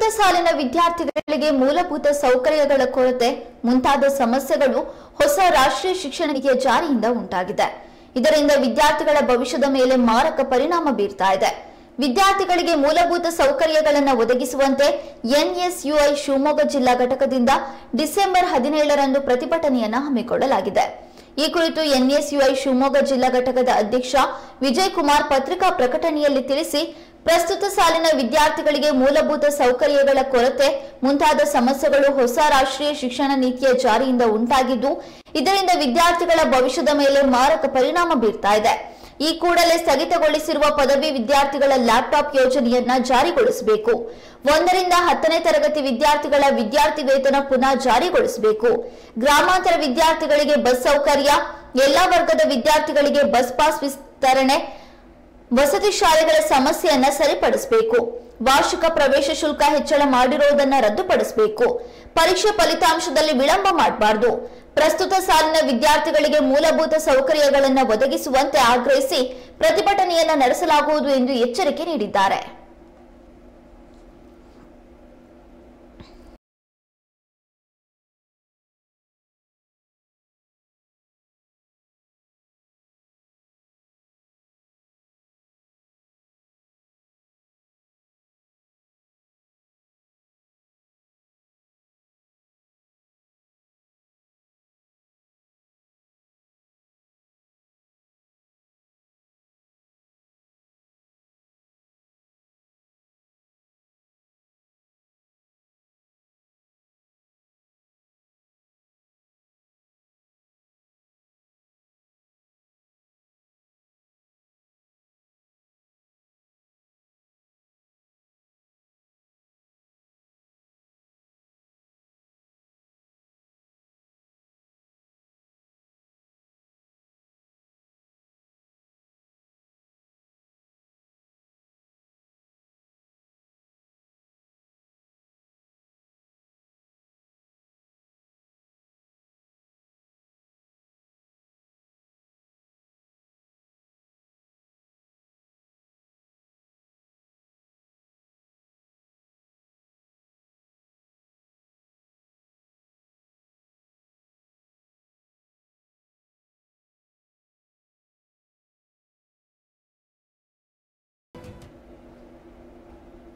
ಪ್ರಸ್ತುತ ಸಾಲಿನ ವಿದ್ಯಾರ್ಥಿಗಳಿಗೆ ಮೂಲಭೂತ ಸೌಕರ್ಯಗಳ ಕೊರತೆ ಮುಂತಾದ ಸಮಸ್ಯೆಗಳು ಹೊಸ ರಾಷ್ಟ್ರೀಯ ಶಿಕ್ಷಣ ನೀತಿಯ ಜಾರಿಯಿಂದ ಉಂಟಾಗಿದೆ ಇದರಿಂದ ವಿದ್ಯಾರ್ಥಿಗಳ ಭವಿಷ್ಯದ ಮೇಲೆ ಮಾರಕ ಪರಿಣಾಮ ಬೀರ್ತಾ ಇದೆ ವಿದ್ಯಾರ್ಥಿಗಳಿಗೆ ಮೂಲಭೂತ ಸೌಕರ್ಯಗಳನ್ನು ಒದಗಿಸುವಂತೆ ಎನ್ಎಸ್ಯುಐ ಶಿವಮೊಗ್ಗ ಜಿಲ್ಲಾ ಘಟಕದಿಂದ ಡಿಸೆಂಬರ್ ಹದಿನೇಳರಂದು ಪ್ರತಿಭಟನೆಯನ್ನು ಹಮ್ಮಿಕೊಳ್ಳಲಾಗಿದೆ ಈ ಕುರಿತು ಎನ್ಎಸ್ಯುಐ ಶಿವಮೊಗ್ಗ ಜಿಲ್ಲಾ ಘಟಕದ ಅಧ್ಯಕ್ಷ ವಿಜಯ್ ಕುಮಾರ್ ಪತ್ರಿಕಾ ಪ್ರಕಟಣೆಯಲ್ಲಿ ತಿಳಿಸಿ ಪ್ರಸ್ತುತ ಸಾಲಿನ ವಿದ್ಯಾರ್ಥಿಗಳಿಗೆ ಮೂಲಭೂತ ಸೌಕರ್ಯಗಳ ಕೊರತೆ ಮುಂತಾದ ಸಮಸ್ಯೆಗಳು ಹೊಸ ರಾಷ್ಟ್ರೀಯ ಶಿಕ್ಷಣ ನೀತಿಯ ಜಾರಿಯಿಂದ ಉಂಟಾಗಿದ್ದು ಇದರಿಂದ ವಿದ್ಯಾರ್ಥಿಗಳ ಭವಿಷ್ಯದ ಮೇಲೆ ಮಾರಕ ಪರಿಣಾಮ ಬೀರ್ತಾ ಇದೆ ಈ ಕೂಡಲೇ ಸ್ಥಗಿತಗೊಳಿಸಿರುವ ಪದವಿ ವಿದ್ಯಾರ್ಥಿಗಳ ಲ್ಯಾಪ್ಟಾಪ್ ಯೋಜನೆಯನ್ನ ಜಾರಿಗೊಳಿಸಬೇಕು ಒಂದರಿಂದ ಹತ್ತನೇ ತರಗತಿ ವಿದ್ಯಾರ್ಥಿಗಳ ವಿದ್ಯಾರ್ಥಿ ವೇತನ ಪುನಃ ಜಾರಿಗೊಳಿಸಬೇಕು ಗ್ರಾಮಾಂತರ ವಿದ್ಯಾರ್ಥಿಗಳಿಗೆ ಬಸ್ ಸೌಕರ್ಯ ಎಲ್ಲಾ ವರ್ಗದ ವಿದ್ಯಾರ್ಥಿಗಳಿಗೆ ಬಸ್ ಪಾಸ್ ವಿಸ್ತರಣೆ ವಸತಿ ಶಾಲೆಗಳ ಸಮಸ್ಯೆಯನ್ನ ಸರಿಪಡಿಸಬೇಕು ವಾರ್ಷಿಕ ಪ್ರವೇಶ ಶುಲ್ಕ ಹೆಚ್ಚಳ ಮಾಡಿರುವುದನ್ನ ರದ್ದುಪಡಿಸಬೇಕು ಪರೀಕ್ಷೆ ಫಲಿತಾಂಶದಲ್ಲಿ ವಿಳಂಬ ಮಾಡಬಾರದು ಪ್ರಸ್ತುತ ಸಾಲಿನ ವಿದ್ಯಾರ್ಥಿಗಳಿಗೆ ಮೂಲಭೂತ ಸೌಕರ್ಯಗಳನ್ನು ಒದಗಿಸುವಂತೆ ಆಗ್ರಹಿಸಿ ಪ್ರತಿಭಟನೆಯನ್ನ ನಡೆಸಲಾಗುವುದು ಎಂದು ಎಚ್ಚರಿಕೆ ನೀಡಿದ್ದಾರೆ